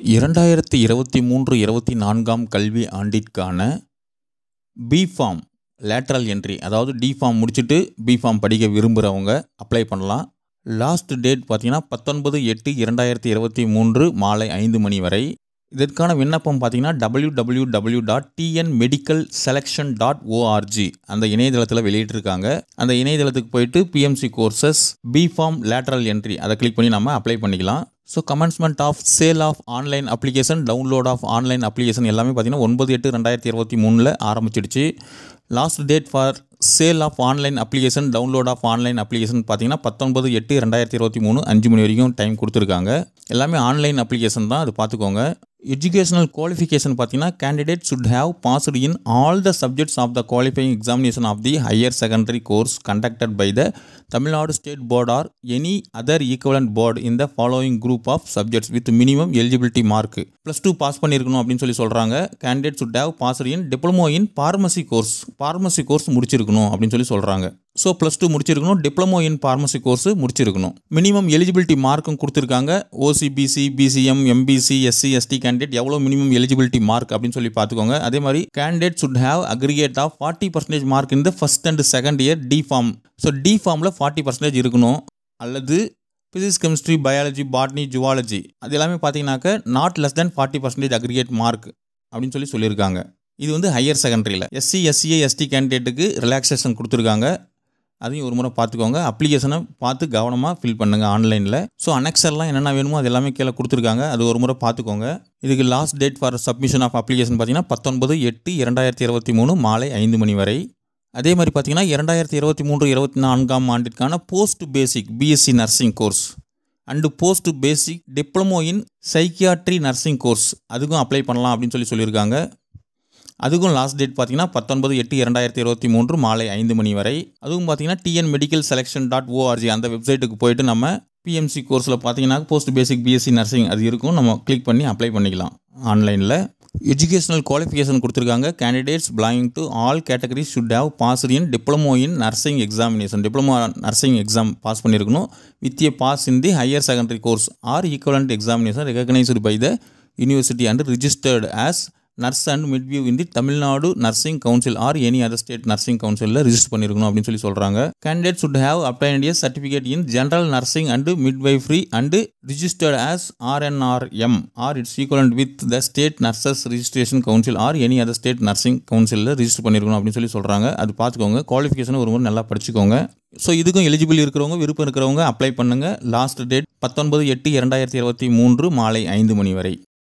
இரண்டாயிரத்தி இருபத்தி மூன்று இருபத்தி நான்காம் கல்வி ஆண்டிற்கான பிஃபார்ம் லேட்ரல் என்ட்ரி அதாவது டிஃபார்ம் முடிச்சுட்டு பிஃபார்ம் படிக்க விரும்புகிறவங்க அப்ளை பண்ணலாம் லாஸ்ட் டேட் பார்த்தீங்கன்னா பத்தொன்பது எட்டு இரண்டாயிரத்தி இருபத்தி மூன்று மாலை ஐந்து மணி வரை இதற்கான விண்ணப்பம் பார்த்தீங்கன்னா W W W dot TN medical selection dot ORG அந்த இணையதளத்தில் வெளியிட்டிருக்காங்க அந்த இணையதளத்துக்கு போயிட்டு BMC courses B Pharm lateral entry அதை கிளிக் பண்ணி நம்ம அப்ளை பண்ணிக்கலாம் so commencement of sale of online application download of online application எல்லாமே பார்த்தீங்கன்னா ஒன்பது எட்டு ரெண்டாயிரத்தி இருபத்தி மூணில் ஆரம்பிச்சிடுச்சு last date for sale of online application download of online application பார்த்தீங்கன்னா பத்தொன்பது எட்டு ரெண்டாயிரத்தி இருபத்தி மூணு அஞ்சு மணி வரைக்கும் டைம் கொடுத்துருக்காங்க எல்லாமே ஆன்லைன் அப்ளிகேஷன் தான் அது பார்த்துக்கோங்க எஜுகேஷனல் குவாலிஃபிகேஷன் பார்த்தீங்கன்னா candidate should have passed in all the subjects of the qualifying examination of the higher secondary course conducted by the Tamil Nadu state board or any other equivalent board இந்த following group of subjects with minimum eligibility mark plus two pass பண்ணியிருக்கணும் அப்படின்னு சொல்லி சொல்கிறாங்க candidate should have passed in diploma in pharmacy course pharmacy course முடிச்சிருக்கணும் அப்படின்னு சொல்லி சொல்கிறாங்க so plus two முடிச்சிருக்கணும் டிப்ளமோ இன் பார்மசி கோர்ஸ் முடிச்சிருக்கணும் மினிமம் எலிஜிபிலிட்டி மார்க்கும் கொடுத்துருக்காங்க OCBC BCM MBC SC ST candidate எவ்வளோ மினிமம் எலிஜிபிலிட்டி மார்க் அப்படின்னு சொல்லி பார்த்துக்கோங்க அதே மாதிரி candidate should have aggregate of forty percentage mark இந்த first and second year D Pharm so D ஃபார்மில் ஃபார்ட்டி பர்சன்டேஜ் இருக்கணும் அல்லது physics chemistry biology botany zoology அது எல்லாமே பார்த்தீங்கன்னாக்க not less than forty percentage aggregate mark அப்படின்னு சொல்லி சொல்லியிருக்காங்க இது வந்து ஹையர் செகண்டரியில் எஸ்சி எஸ்சிஏ எஸ்டி கேண்டிடேட்டுக்கு ரிலாக்ஸேஷன் கொடுத்துருக்காங்க அதையும் ஒரு முறை பார்த்துக்கோங்க அப்ளிகேஷனை பார்த்து கவனமாக ஃபில் பண்ணுங்கள் ஆன்லைனில் ஸோ அனெக்சர்லாம் என்னென்ன வேணுமோ அது எல்லாமே கீழே கொடுத்துருக்காங்க அது ஒரு முறை பார்த்துக்கோங்க இதுக்கு last date for submission of application பார்த்தீங்கன்னா பத்தொன்பது எட்டு இரண்டாயிரத்தி இருபத்தி மூணு மாலை ஐந்து மணி வரை அதே மாதிரி பார்த்தீங்கன்னா இரண்டாயிரத்தி இருபத்தி மூன்று இருபத்தி நான்காம் ஆண்டிற்கான post basic BSc nursing course and post basic diploma in psychiatry nursing course அதுக்கும் அப்ளை பண்ணலாம் அப்படின்னு சொல்லி சொல்லியிருக்காங்க அதுக்கும் லாஸ்ட் டேட் பார்த்தீங்கன்னா பத்தொன்பது எட்டு இரண்டாயிரத்தி இருபத்தி மூன்று மாலை ஐந்து மணி வரை அதுவும் பார்த்தீங்கன்னா TN medical selection dot ORG அந்த வெப்சைட்டுக்கு போயிட்டு நம்ம பிஎம்சி கோர்ஸில் பார்த்தீங்கன்னா போஸ்ட் பேசிக் பிஎஸ்சி நர்சிங் அது இருக்கும் நம்ம கிளிக் பண்ணி அப்ளை பண்ணிக்கலாம் ஆன்லைனில் எஜுகேஷனல் குவாலிஃபிகேஷன் கொடுத்துருக்காங்க candidates belonging to all categories should have pass in diploma in nursing examination diploma nursing exam pass பண்ணியிருக்கணும் with a pass in the higher secondary course or equivalent examination recognised by the university and registered as nurse and midwife in the Tamil Nadu nursing council or any other state nursing கவுன்சிலில் register பண்ணியிருக்கணும் அப்படின்னு சொல்லி சொல்கிறாங்க candidate should have applied a certificate in general nursing and midwifery and registered as RNRM or its equivalent with the state nurses registration council or any other state nursing கவுன்சிலில் register பண்ணியிருக்கணும் அப்படின்னு சொல்லி சொல்கிறாங்க அது பார்த்துக்கோங்க குவாலிஃபிகேஷன் ஒரு முறை நல்லா படிச்சுக்கோங்க ஸோ இதுக்கும் எலிஜிபிள் இருக்கிறவங்க விருப்பம் இருக்கிறவங்க அப்ளை பண்ணுங்கள் லாஸ்ட் டேட் பத்தொன்பது எட்டு இரண்டாயிரத்தி இருபத்தி மூன்று மாலை ஐந்து மணி வரை